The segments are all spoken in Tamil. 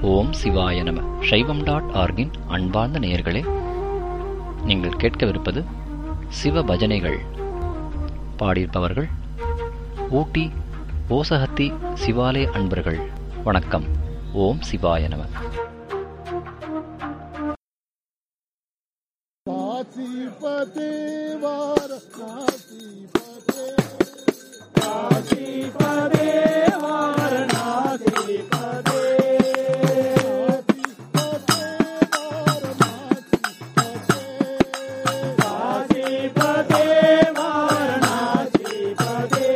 ஓம் சிவாய நம சைவம் டாட் ஆர்கின் அன்பார்ந்த நேயர்களே நீங்கள் கேட்கவிருப்பது சிவ பஜனைகள் பாடியிருப்பவர்கள் ஊட்டி ஓசகத்தி சிவாலய அன்பர்கள் வணக்கம் ஓம் சிவாய நம காசிபதே வார காசிபதே காசிபதே வார நாசிபதே காசிபதே வார நாசிபதே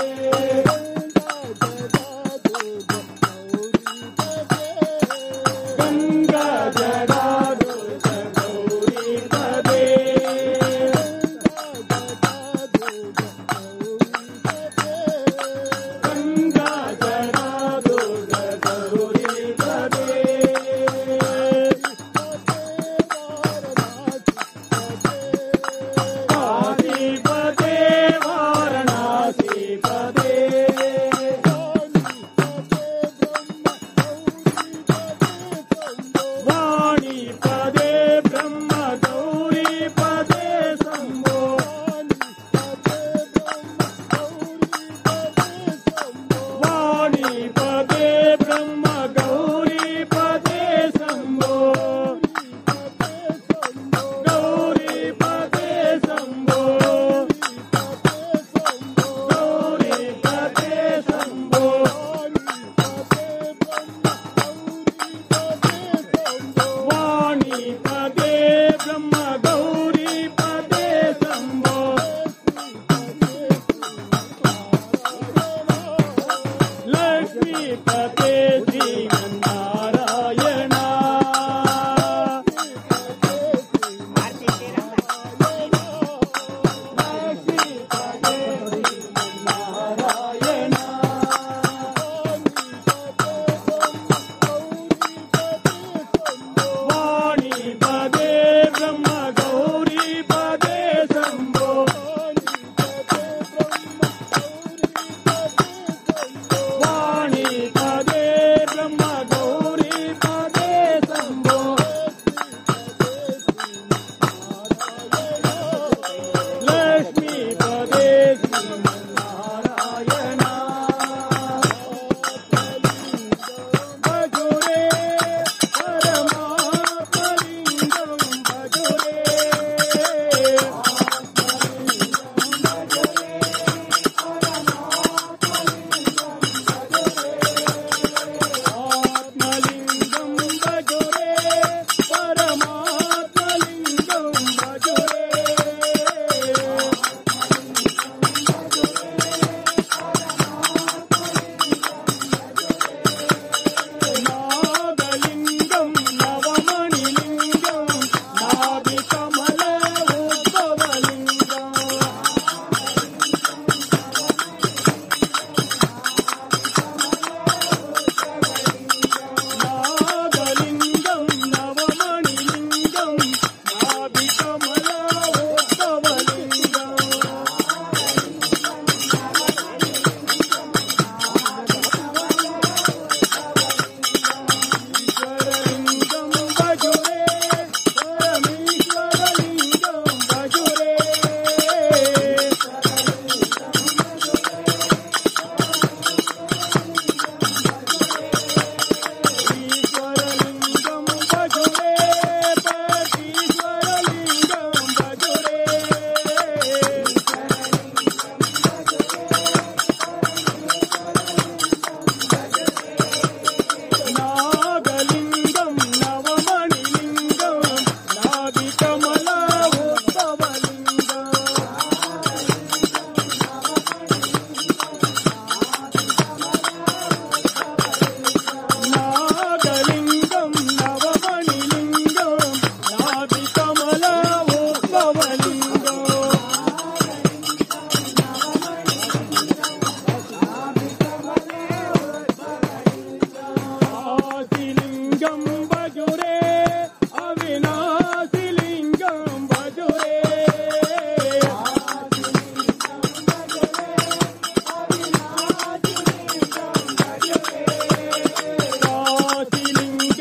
கங்கா ஜடாது கௌரி பதே கங்கா ஜடாது கௌரி பதே காசிபதே வாரணாசி பதே வாணி பதே பிரம்ம கௌரி பதே சம்போ வாணி பதே பிரம்ம கௌரி பதே சம்போ கௌரி பதே சம்போ கௌரி பதே சம்போ வாணி பதே பிரம்ம கௌரி பதே சம்போ லக்ஷ்மி பதே ஸ்ரீமன்னாராயணா லக்ஷ்மி பதே ஸ்ரீமன்னாராயணா வாணி பதே பிரம்ம கௌரி பதே சம்போ வாணி பதே பிரம்ம கௌரி பதே சம்போ லக்ஷ்மி பதே ஸ்ரீமன்னாராயணா பஜுரே பரமாத்மலிங்கம் பஜுரே ஆத்மலிங்கம் பஜுரே பரமாத்மலிங்கம் பஜுரே நாகலிங்கம் நவமணிலிங்கம் நாபிகமல உத்பவலிங்கம் நாகலிங்கம் நவமணிலிங்கம் நாபிகமல உத்பவலிங்கம் ஈஸ்வரலிங்கம் பஜுரே பரமேஸ்வரலிங்கம் பஜுரே ஈஸ்வரலிங்கம் பஜுரே பரமேஸ்வரலிங்கம் பஜுரே நாகலிங்கம் நவமணிலிங்கம் நாபிகமல உத்பவலிங்கம் நாகலிங்கம் நவமணிலிங்கம் நாபிகமல உத்பவலிங்கம் ஆதிலிங்கம் பஜுரே அவிநாசிலிங்கம் பஜுரே ஆதிலிங்கம்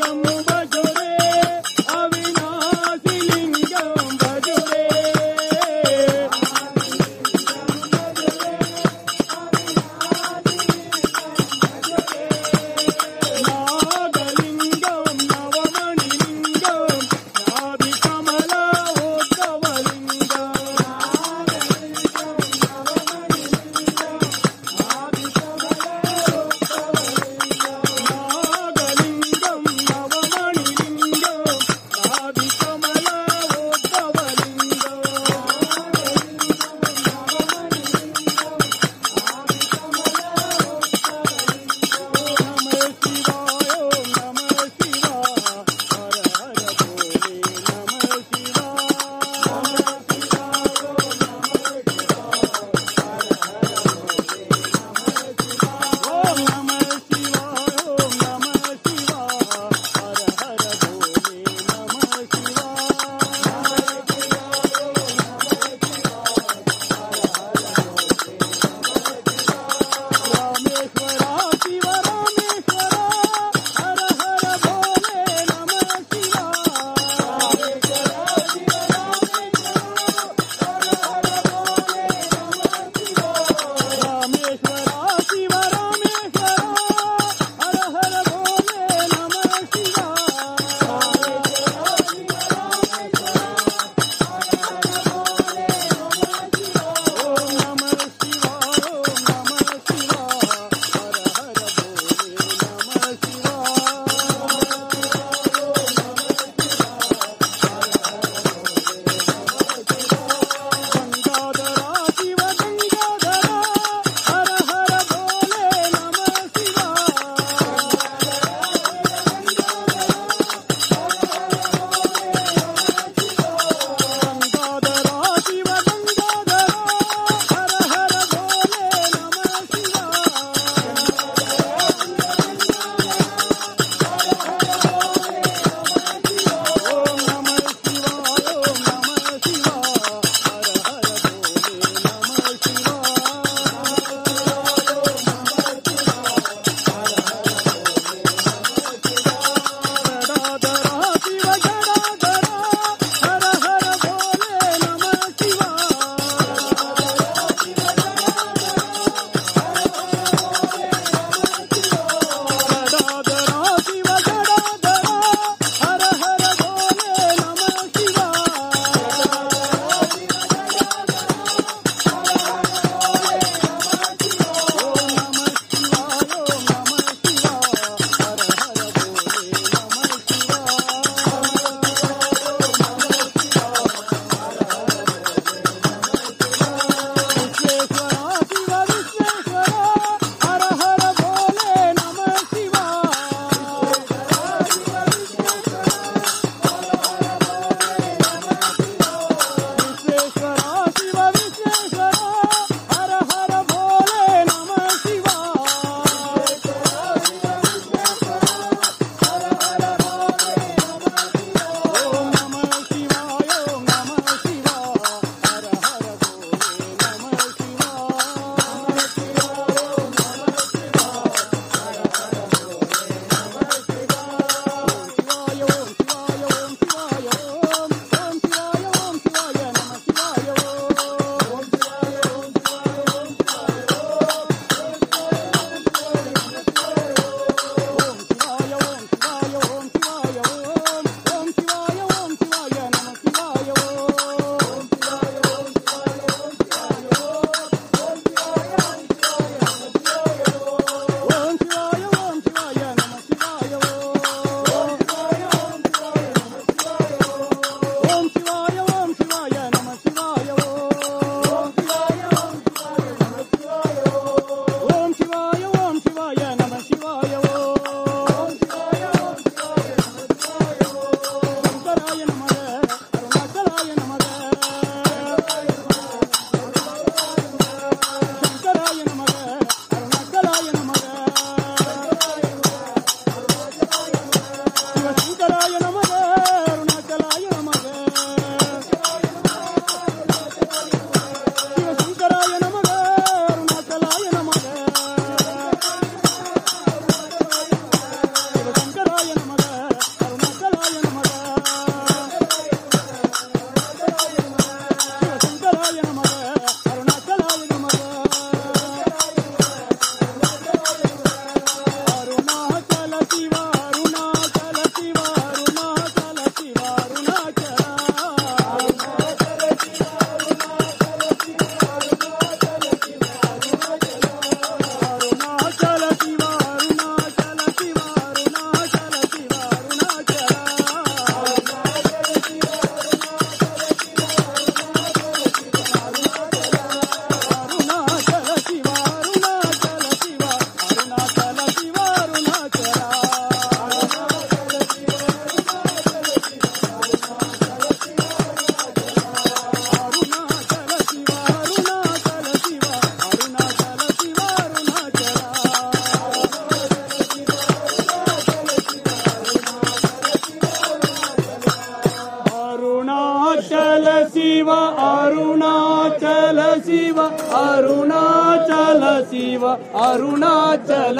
ಶಿವ ಅರುಣಾಚಲ ಶಿವ ಅರುಣಾಚಲ ಶಿವ ಅರುಣಾಚಲ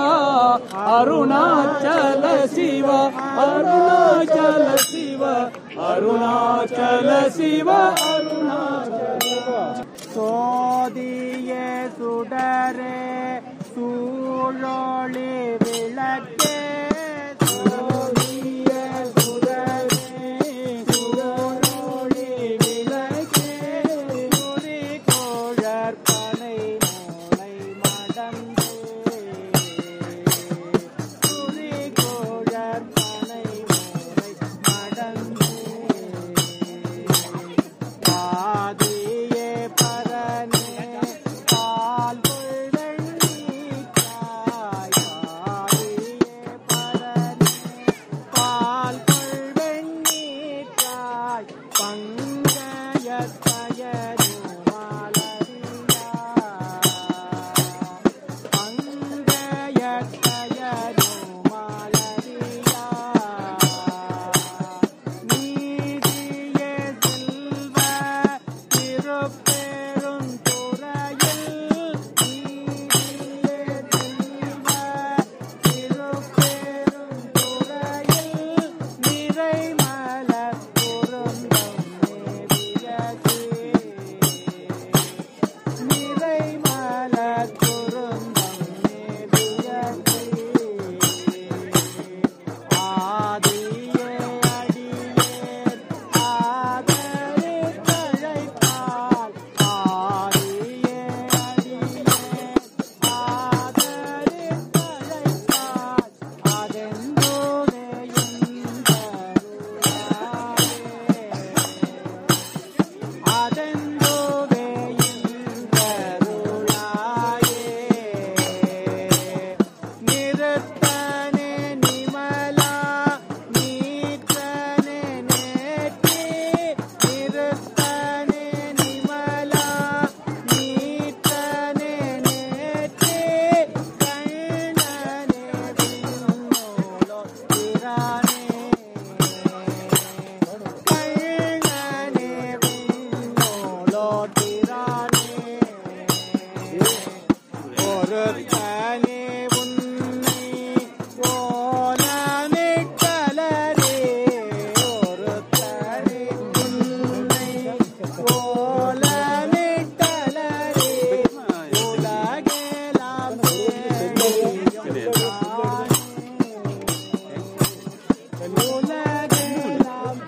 ಅರುಣಾಚಲ ಶಿವ ಅರುಣಾಚಲ ಶಿವ ಅರುಣಾಚಲ ಶಿವ ಅರುಣಾಚಲ சோதிய சுடரே சூழொளி விளக்கே சோதிய சுடரே சூழொளி விளக்கே குறி கோழற் பனை மூளை மடந்தே குறி கோழற் பனை மூளை மடந்தே ஆதியே பரனே பால் வெள்ளீக்காய் ஆதியே பரனே பால் வெள்ளீக்காய் பங்கய தயரு மாலரியா பங்கய தயரு மாலரியா நீதியே செல்வ திருப்பெரும் துறையில் நீதியே செல்வ திருப்பெரும் துறையில் நிறைமலர் பொருந்தம் மேவியதே நிறைமலர் பொருந்தம் மேவியதே ஆதியே அடியேன் ஆதரே தழைத்தால் ஆதியே அடியேன் ஆதரே தழைத்தால் அதெந்தோதே அதெந்தோதே நிறுத்தனே நிமலா நீற்றனே நேற்றே நிறுத்தனே நிமலா நீற்றனே நேற்றே கண்ணனே விண்ணோலோ திரானே கண்ணனே விண்ணோலோ திரானே ஒருத்தனே உன்னை ஓலமிட்டலரே ஒருத்தனே உன்னை ஓலமிட்டலரே உலகெல்லாம் உலகெல்லாம்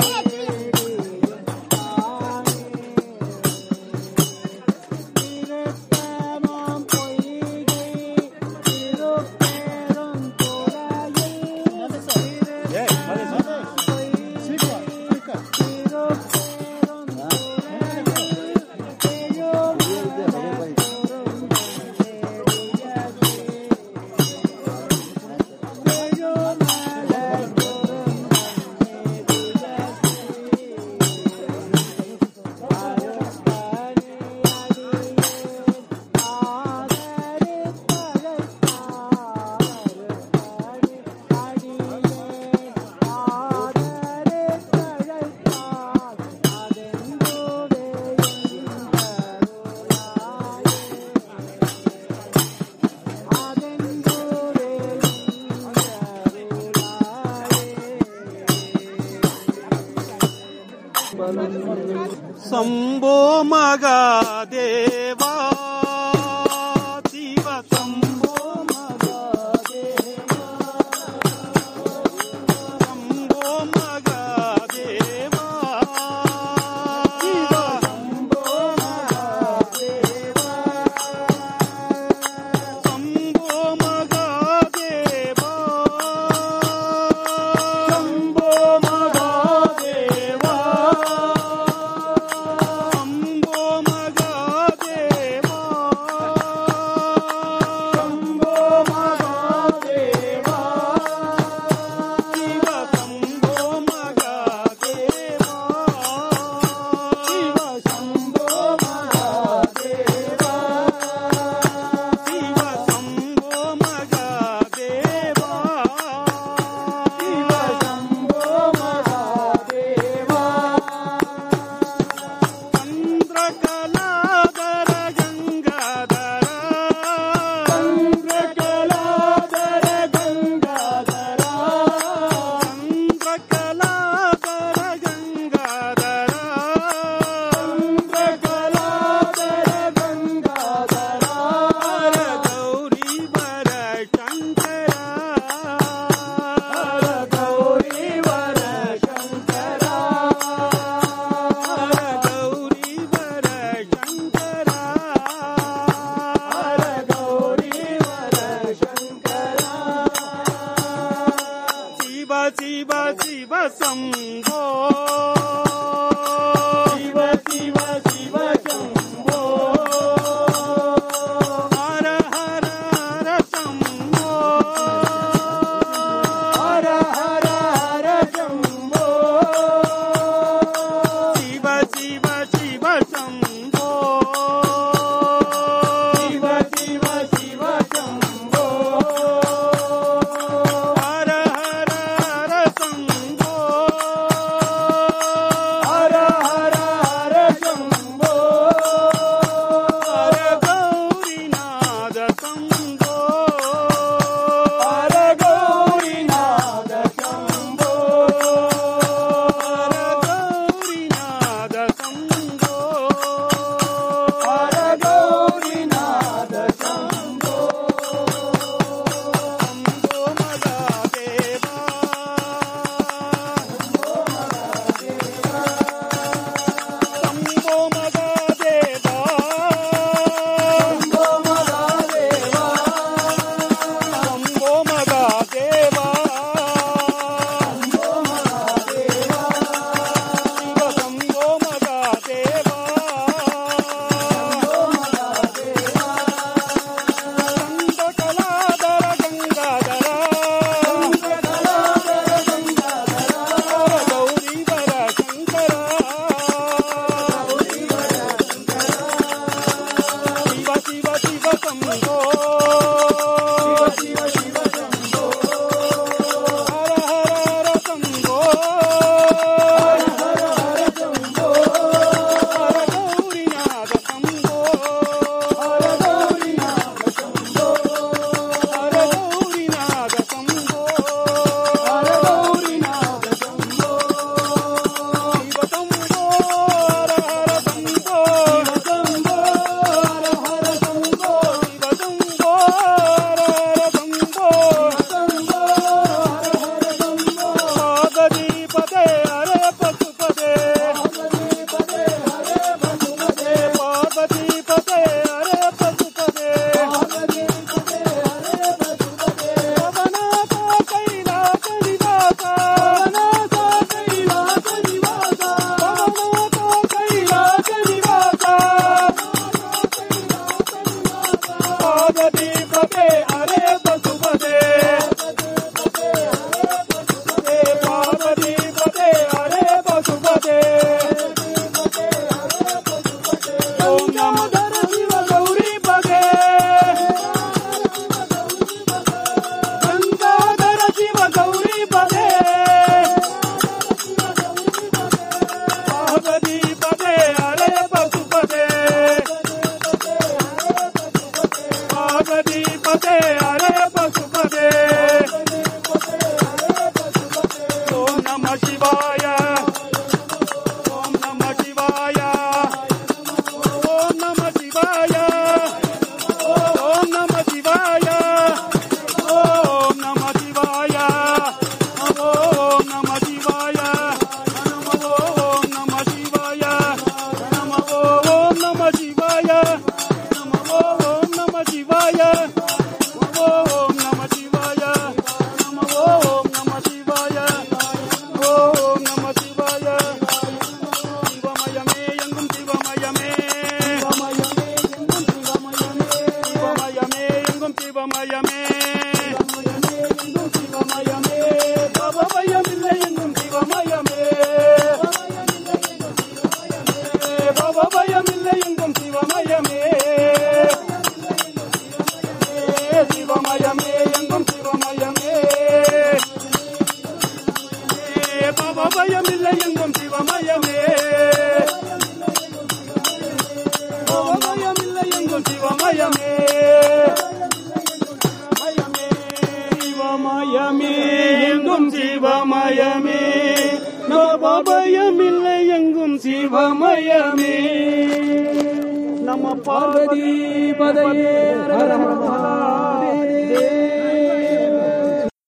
திருத்தமாம் பொய்கை திருப்பெரும் துறையில் திருத்தமாம் பொய்கை திருப்பெரும் துறையில் பெருமலர் பொருந்தும் நேரியதே. பெருமலர் பொருந்தும் நேரியதே. शम्भो मगादेवा शिव शम्भो मगादेवा शम्भो मगादेवा शिव शम्भो मगादेवा शम्भो मगादेवा ಶಂಭೋ ಮಗಾದೇವಾ शम्भो मगादेवा சிவ சிவ சம்போ சிவ சிவ சிவ சம்போ ஹர ஹர ஹர சம்போ ஹர ஹர ஹர சம்போ சிவ சிவ சிவ சம்போ சிவ சிவ சிவ சம்போ ஹர ஹர ஹர சம்போ ஹர ஹர ஹர சம்போ ஹர கௌரிநாத சம்போ ஹர கௌரிநாத சம்போ ஹர கௌரிநாத சம்போ ஹர கௌரிநாத சம்போ சம்போ மகாதேவா சம்போ மகாதேவா சம்போ மகாதேவா சம்போ மகாதேவா சம்போ மகாதேவா சிவ சம்போ மகாதேவா சம்போ மகாதேவா சந்த கலாதர கங்காதர கலாதர கங்காதரா கௌரி வர சங்கர சிவ சிவ சிவ சம்போ சிவ சிவ சம்போ ஹர ஹர ஹர சம்போ ஹர ஹர சம்போ ஹர கௌரிநாத சம்போ ஹர கௌரிநாத சம்போ ஹர கௌரிநாத சம்போ ஹர கௌரிநாத சம்போ சிவ சம்போ ஹர ஹர சம்போ சம்போ ஹர ஹர சம்போ சிவ சம்போ ஹர ஹர சம்போ சம்போ ஹர ஹர சம்போ பாததீபதே ஹரே பசுபதே பதே ஹரே பசுபதே பாததீபதே ஹரே பசுபதே பதே பதே ஹரே பசுபதே பவனாத கைலாச நிவாச அநாத கைலாச நிவாசா பவனாத கைலாச நிவாச பாததீபதே ஹரே பசுபதே பாததீபதே ஹரே பசுபதே ஓம் நமோ தர சிவ கௌரி பதே கங்காதர சிவ கௌரி பதே பார்வதி பதே ஹரே பசுபதே பார்வதி பதே ஹரே பசுபதே ஓம் நம சிவாய ஓம் நம சிவாய ஓம் நம சிவாய ஓம் நம சிவாய ஓம் நம சிவாய ஓம் நம சிவாய நம ஓம் நம சிவாய நம ஓம் நம சிவாய நம ஓம் நம சிவாய ஓம் நம சிவாய நம ஓம் நம சிவாய ஓம் நம சிவாய சிவமயமே எங்கும் சிவமயமே சிவமயமே எங்கும் சிவமயமே பவமயமில்லை எங்கும் சிவமயமே பவமயமில்லை எங்கும் சிவமயமே சிவமயமே எங்கும் சிவமயமே பவமயமில்லை எங்கும் சிவமயமே பவமயமில்லை எங்கும் சிவமயமே சிவமயமே எங்கும் சிவமயமே நவபயமில்லை எங்கும் சிவமயமே நம பார்வதி பதையே ஹர ஹர மகா